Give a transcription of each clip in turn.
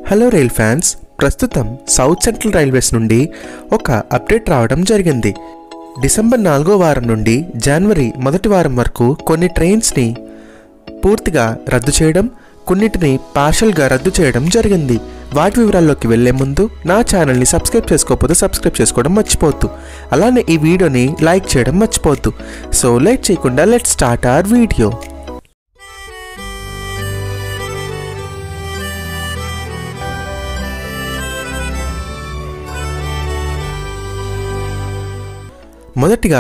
hello rail fans ప్రస్తుతం south central railways నుండి ఒక అప్డేట్ రావడం జరిగింది డిసెంబర్ నాలుగో వారం నుండి జనవరి మొదటి వారం వరకు కొన్ని ట్రైన్స్ని పూర్తిగా రద్దు చేయడం కొన్నిటిని పార్షల్గా రద్దు చేయడం జరిగింది వాటి వివరాల్లోకి వెళ్లే ముందు నా ఛానల్ని సబ్స్క్రైబ్ చేసుకోకపోతే సబ్స్క్రైబ్ చేసుకోవడం మర్చిపోవద్దు అలానే ఈ వీడియోని లైక్ చేయడం మర్చిపోవద్దు సో లైట్ చేయకుండా లెట్ స్టార్ట్ అవర్ వీడియో మొదటిగా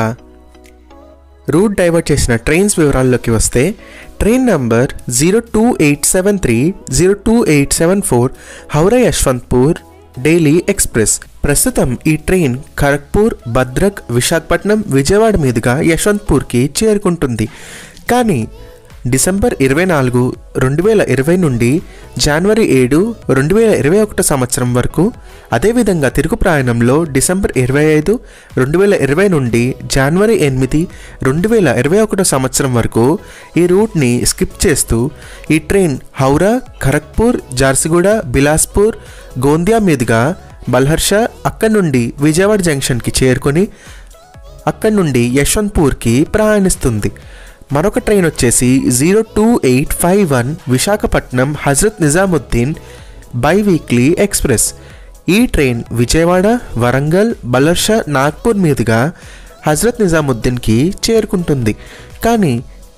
రూట్ డైవర్ట్ చేసిన ట్రైన్స్ వివరాల్లోకి వస్తే train number zero two eight seven three zero two eight seven four Howrah Yesvantpur daily express ప్రస్తుతం ఈ ట్రైన్ ఖరగ్పూర్ భద్రక్ విశాఖపట్నం విజయవాడ మీదుగా యశ్వంత్పూర్కి చేరుకుంటుంది కానీ డిసెంబర్ ఇరవై నాలుగు రెండు వేల ఇరవై నుండి జనవరి ఏడు రెండు వేల ఇరవై ఒకటో సంవత్సరం వరకు అదేవిధంగా తిరుగు ప్రయాణంలో డిసెంబర్ ఇరవై ఐదు రెండు వేల ఇరవై నుండి జనవరి ఎనిమిది రెండు వేల ఇరవై ఒకటో సంవత్సరం వరకు ఈ రూట్ని స్కిప్ చేస్తూ ఈ ట్రైన్ హౌరా ఖరగ్పూర్ జార్సిగూడ బిలాస్పూర్ గోందియా మీదుగా బల్హర్ష అక్కడి నుండి విజయవాడ జంక్షన్కి చేరుకొని అక్కడి నుండి యశ్వంత్పూర్కి ప్రయాణిస్తుంది మరొక ట్రైన్ వచ్చేసి zero two eight five one Visakhapatnam Hazrat Nizamuddin bi weekly express ఈ ట్రైన్ విజయవాడ వరంగల్ బలర్ష నాగ్పూర్ మీదుగా హజరత్ నిజాముద్దీన్కి చేరుకుంటుంది కానీ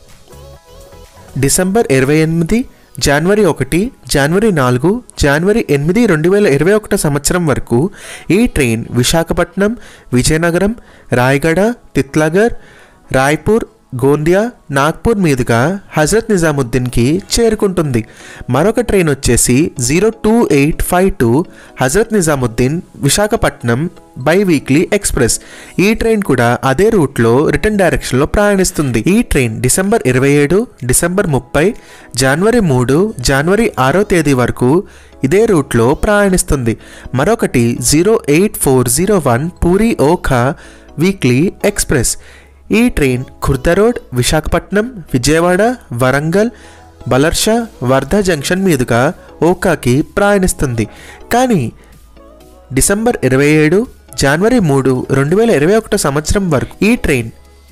డిసెంబర్ ఇరవై ఎనిమిది జనవరి ఒకటి జనవరి నాలుగు జనవరి ఎనిమిది రెండు వేల ఇరవై ఒకటో సంవత్సరం వరకు ఈ ట్రైన్ విశాఖపట్నం విజయనగరం రాయగడ తిత్లగర్ రాయ్పూర్ గోందియా నాగ్పూర్ మీదుగా హజరత్ నిజాముద్దీన్కి చేరుకుంటుంది మరొక ట్రైన్ వచ్చేసి zero two eight five two Hazrat Nizamuddin Visakhapatnam bi weekly express ఈ ట్రైన్ కూడా అదే రూట్లో రిటర్న్ డైరెక్షన్లో ప్రయాణిస్తుంది ఈ ట్రైన్ డిసెంబర్ ఇరవై ఏడు డిసెంబర్ ముప్పై జనవరి మూడు జనవరి ఆరో తేదీ వరకు ఇదే రూట్లో ప్రయాణిస్తుంది మరొకటి zero eight four zero one Puri Okha weekly express ఈ train Khurda road Visakhapatnam Vijayawada Warangal Balharshah Wardha junction మీదుగా ఓకాకి ప్రయాణిస్తుంది కానీ డిసెంబర్ ఇరవై ఏడు జనవరి మూడు రెండు వేల ఇరవై ఒకటో సంవత్సరం వరకు ఈ ట్రైన్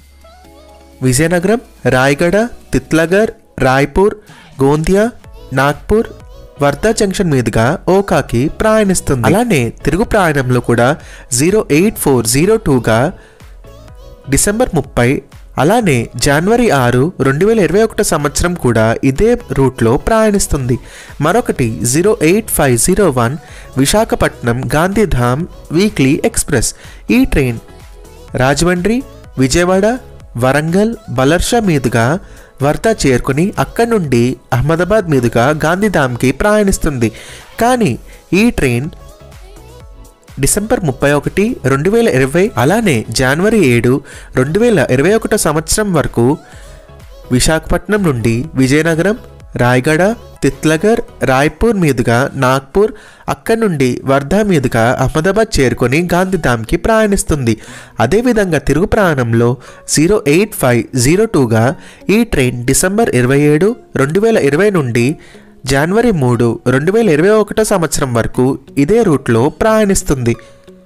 విజయనగరం రాయగడ తిత్లగర్ రాయ్పూర్ గోందియా నాగ్పూర్ వర్ధా జంక్షన్ మీదుగా ఓకాకి ప్రయాణిస్తుంది అలానే తిరుగు ప్రయాణంలో కూడా జీరో ఎయిట్ ఫోర్ జీరో టూగా డిసెంబర్ ముప్పై అలానే జనవరి ఆరు రెండు వేల ఇరవై ఒకటో సంవత్సరం కూడా ఇదే రూట్లో ప్రయాణిస్తుంది మరొకటి zero eight five zero one Visakhapatnam Gandhidham weekly express ఈ ట్రైన్ రాజమండ్రి విజయవాడ వరంగల్ బలర్షా మీదుగా వర్ధా చేరుకుని అక్కడి నుండి అహ్మదాబాద్ మీదుగా గాంధీధామ్కి ప్రయాణిస్తుంది కానీ ఈ ట్రైన్ డిసెంబర్ ముప్పై ఒకటి రెండు వేల ఇరవై అలానే జనవరి ఏడు రెండు వేల ఇరవై ఒకటో సంవత్సరం వరకు విశాఖపట్నం నుండి విజయనగరం రాయగడ తిత్లగర్ రాయ్పూర్ మీదుగా నాగ్పూర్ అక్కడి నుండి వర్ధా మీదుగా అహ్మదాబాద్ చేరుకొని గాంధీధామ్కి ప్రయాణిస్తుంది అదేవిధంగా తిరుగు ప్రయాణంలో జీరో ఎయిట్ ఫైవ్ జీరో టూగా ఈ ట్రైన్ డిసెంబర్ ఇరవై ఏడు రెండు వేల ఇరవై నుండి జనవరి మూడు రెండు వేల ఇరవై ఒకటో సంవత్సరం వరకు ఇదే రూట్లో ప్రయాణిస్తుంది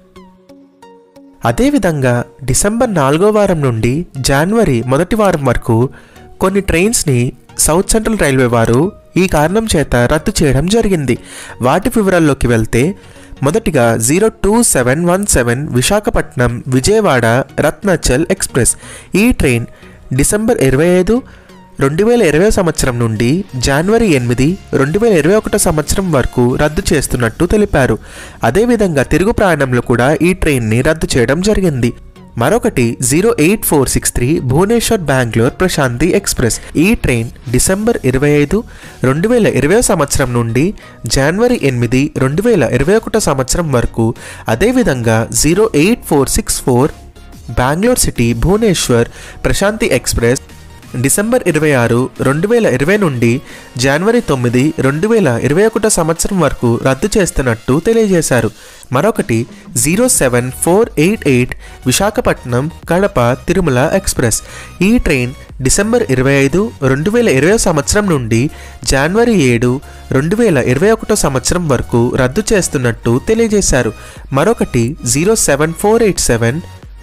అదేవిధంగా డిసెంబర్ నాలుగో వారం నుండి జనవరి మొదటి వారం వరకు కొన్ని ట్రైన్స్ని సౌత్ సెంట్రల్ రైల్వే వారు ఈ కారణం చేత రద్దు చేయడం జరిగింది వాటి వివరాల్లోకి వెళ్తే మొదటిగా zero two seven one seven Visakhapatnam Vijayawada Ratnachal express ఈ ట్రైన్ డిసెంబర్ ఇరవై ఐదు రెండు వేల ఇరవై సంవత్సరం నుండి జనవరి ఎనిమిది రెండు వేల ఇరవై ఒకటో సంవత్సరం వరకు రద్దు చేస్తున్నట్టు తెలిపారు అదేవిధంగా తిరుగు ప్రయాణంలో కూడా ఈ ట్రైన్ని రద్దు చేయడం జరిగింది మరొకటి zero eight four six three Bhubaneswar Bengaluru Prashanti express ఈ ట్రైన్ డిసెంబర్ ఇరవై ఐదు రెండు వేల ఇరవై సంవత్సరం నుండి జనవరి ఎనిమిది రెండు వేల ఇరవై ఒకటో సంవత్సరం వరకు అదేవిధంగా zero eight four six four Bengaluru city Bhubaneswar Prashanti express December ఇరవై ఆరు రెండు వేల ఇరవై నుండి జనవరి తొమ్మిది రెండు వేల ఇరవై ఒకటో సంవత్సరం వరకు రద్దు చేస్తున్నట్టు తెలియజేశారు మరొకటి zero seven four eight eight Visakhapatnam Kadapa Tirumala express ఈ ట్రైన్ డిసెంబర్ ఇరవై ఐదు రెండు వేల ఇరవై సంవత్సరం నుండి జనవరి ఏడు రెండు వేల ఇరవై ఒకటో సంవత్సరం వరకు రద్దు చేస్తున్నట్టు తెలియజేశారు మరొకటి zero seven four eight seven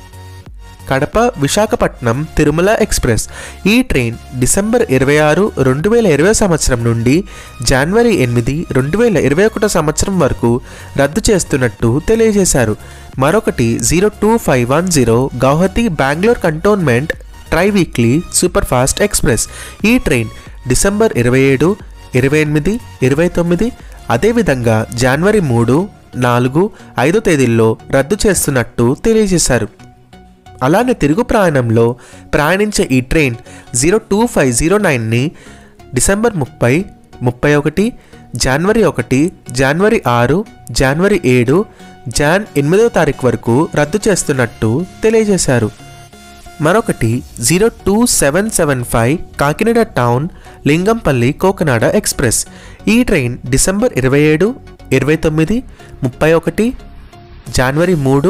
Kadapa Visakhapatnam Tirumala express ఈ ట్రైన్ డిసెంబర్ ఇరవై ఆరు రెండు వేల ఇరవై సంవత్సరం నుండి జనవరి ఎనిమిది రెండు వేల ఇరవై ఒకటో సంవత్సరం వరకు రద్దు చేస్తున్నట్టు తెలియజేశారు మరొకటి zero two five one zero Guwahati Bengaluru cantonment tri weekly super fast express ఈ ట్రైన్ డిసెంబర్ ఇరవై ఏడు ఇరవై ఎనిమిది ఇరవై తొమ్మిది అదేవిధంగా జనవరి మూడు నాలుగు ఐదో తేదీల్లో రద్దు చేస్తున్నట్టు తెలియజేశారు అలానే తిరుగు ప్రయాణంలో ప్రయాణించే ఈ train zero two five zero నైన్ని డిసెంబర్ ముప్పై ముప్పై ఒకటి జనవరి ఒకటి జనవరి ఆరు జనవరి ఏడు జాన్ ఎనిమిదవ తారీఖు వరకు రద్దు చేస్తున్నట్టు తెలియజేశారు మరొకటి zero two seven seven five Kakinada town Lingampalli Cocanada express ఈ ట్రైన్ డిసెంబర్ ఇరవై ఏడు ఇరవై తొమ్మిది ముప్పై ఒకటి జనవరి మూడు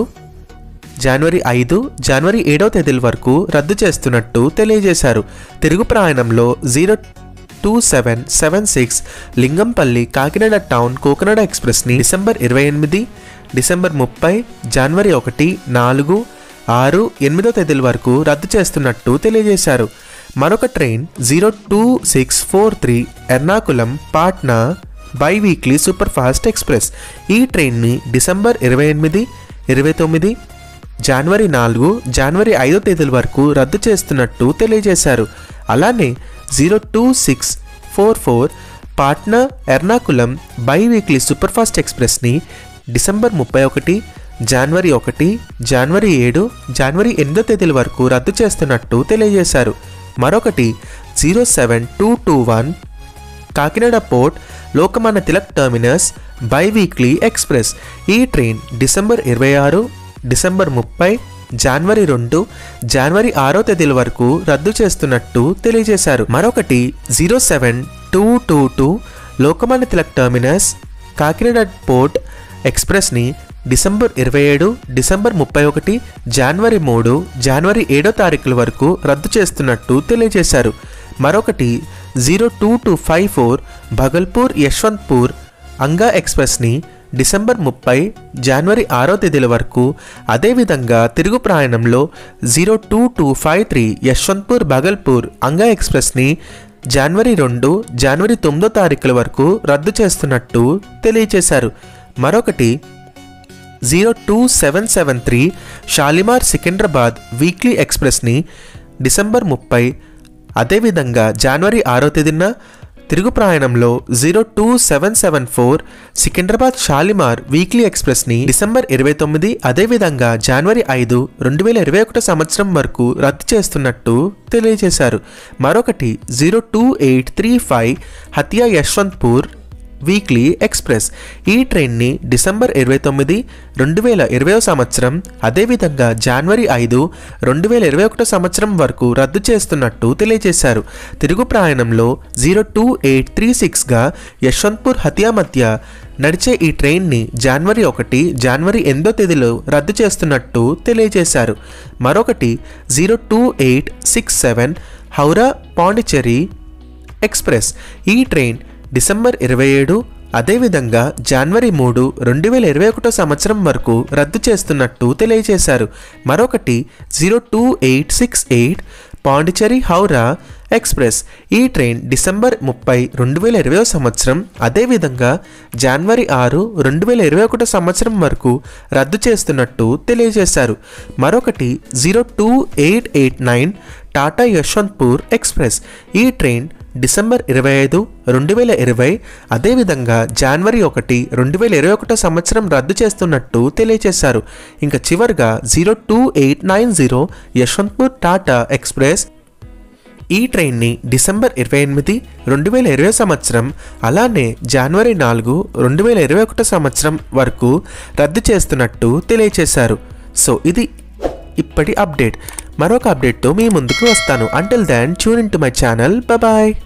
జనవరి ఐదు జనవరి ఏడవ తేదీల వరకు రద్దు చేస్తున్నట్టు తెలియజేశారు తిరుగు ప్రయాణంలో zero two seven seven six Lingampalli Kakinada town Cocanada ఎక్స్ప్రెస్ని డిసెంబర్ ఇరవై ఎనిమిది డిసెంబర్ ముప్పై జనవరి ఒకటి నాలుగు ఆరు ఎనిమిదో తేదీల వరకు రద్దు చేస్తున్నట్టు తెలియజేశారు మరొక train zero two six four three Ernakulam Patna bi weekly super fast express ఈ ట్రైన్ని డిసెంబర్ ఇరవై ఎనిమిది ఇరవై తొమ్మిది జనవరి నాలుగు జనవరి ఐదో తేదీల వరకు రద్దు చేస్తున్నట్టు తెలియజేశారు అలానే zero two six four four Patna Ernakulam bi weekly superfast ఎక్స్ప్రెస్ని డిసెంబర్ ముప్పై ఒకటి జనవరి ఒకటి జనవరి ఏడు జనవరి ఎనిమిదో తేదీల వరకు రద్దు చేస్తున్నట్టు తెలియజేశారు మరొకటి zero seven two two one Kakinada port Lokmanya Tilak terminus bi weekly express ఈ ట్రైన్ డిసెంబర్ ఇరవై ఆరు డిసెంబర్ ముప్పై జనవరి రెండు జనవరి ఆరో తేదీల వరకు రద్దు చేస్తున్నట్టు తెలియజేశారు మరొకటి zero seven two two two Lokmanya Tilak terminus Kakinada port ఎక్స్ప్రెస్ని డిసెంబర్ ఇరవై ఏడు డిసెంబర్ ముప్పై ఒకటి జనవరి మూడు జనవరి ఏడో తారీఖుల వరకు రద్దు చేస్తున్నట్టు తెలియజేశారు మరొకటి zero two two five four Bhagalpur Yesvantpur Anga ఎక్స్ప్రెస్ని డిసెంబర్ ముప్పై జనవరి ఆరో తేదీల వరకు అదేవిధంగా తిరుగు ప్రయాణంలో zero two two five three Yesvantpur Bhagalpur Anga ఎక్స్ప్రెస్ని జనవరి రెండు జనవరి తొమ్మిదో తారీఖుల వరకు రద్దు చేస్తున్నట్టు తెలియజేశారు మరొకటి zero two seven seven three Shalimar Secunderabad weekly ఎక్స్ప్రెస్ని డిసెంబర్ ముప్పై అదేవిధంగా జనవరి ఆరో తేదీన తిరుగు ప్రయాణంలో zero two seven seven four Secunderabad Shalimar weekly ఎక్స్ప్రెస్ని డిసెంబర్ ఇరవై తొమ్మిది అదేవిధంగా జనవరి ఐదు రెండు వేల ఇరవై ఒకటో సంవత్సరం వరకు రద్దు చేస్తున్నట్టు తెలియజేశారు మరొకటి zero two eight three five Hatia Yesvantpur weekly express ఈ ట్రైన్ని డిసెంబర్ ఇరవై తొమ్మిది రెండు వేల ఇరవై సంవత్సరం అదేవిధంగా జనవరి ఐదు రెండు వేల ఇరవై ఒకటో సంవత్సరం వరకు రద్దు చేస్తున్నట్టు తెలియజేశారు తిరుగు ప్రయాణంలో జీరో టూ ఎయిట్ త్రీ సిక్స్గా యశ్వంత్పూర్ హతియా మధ్య నడిచే ఈ ట్రైన్ని జనవరి ఒకటి జనవరి ఎనిమిదో తేదీలో రద్దు చేస్తున్నట్టు తెలియజేశారు మరొకటి zero two eight six seven Howrah Pondicherry express ఈ ట్రైన్ డిసెంబర్ ఇరవై ఏడు అదేవిధంగా జనవరి మూడు రెండు వేల ఇరవై ఒకటో సంవత్సరం వరకు రద్దు చేస్తున్నట్టు తెలియజేశారు మరొకటి zero two eight six eight Pondicherry Howrah express ఈ ట్రైన్ డిసెంబర్ ముప్పై రెండు వేల ఇరవై సంవత్సరం అదేవిధంగా జనవరి ఆరు రెండు వేల ఇరవై ఒకటో సంవత్సరం వరకు రద్దు చేస్తున్నట్టు తెలియజేశారు మరొకటి zero two eight eight nine Tata Yesvantpur express ఈ ట్రైన్ డిసెంబర్ ఇరవై ఐదు రెండు వేల ఇరవై అదేవిధంగా జనవరి ఒకటి రెండు వేల ఇరవై ఒకటో సంవత్సరం రద్దు చేస్తున్నట్టు తెలియజేశారు ఇంకా చివరిగా zero two eight nine zero Yesvantpur Tata express ఈ ట్రైన్ని డిసెంబర్ ఇరవై ఎనిమిది రెండు వేల ఇరవై సంవత్సరం అలానే జనవరి నాలుగు రెండు వేల ఇరవై ఒకటో సంవత్సరం వరకు రద్దు చేస్తున్నట్టు తెలియజేశారు సో ఇది ఇప్పటి అప్డేట్ మరొక అప్డేట్తో మీ ముందుకు వస్తాను until then tune in to my channel bye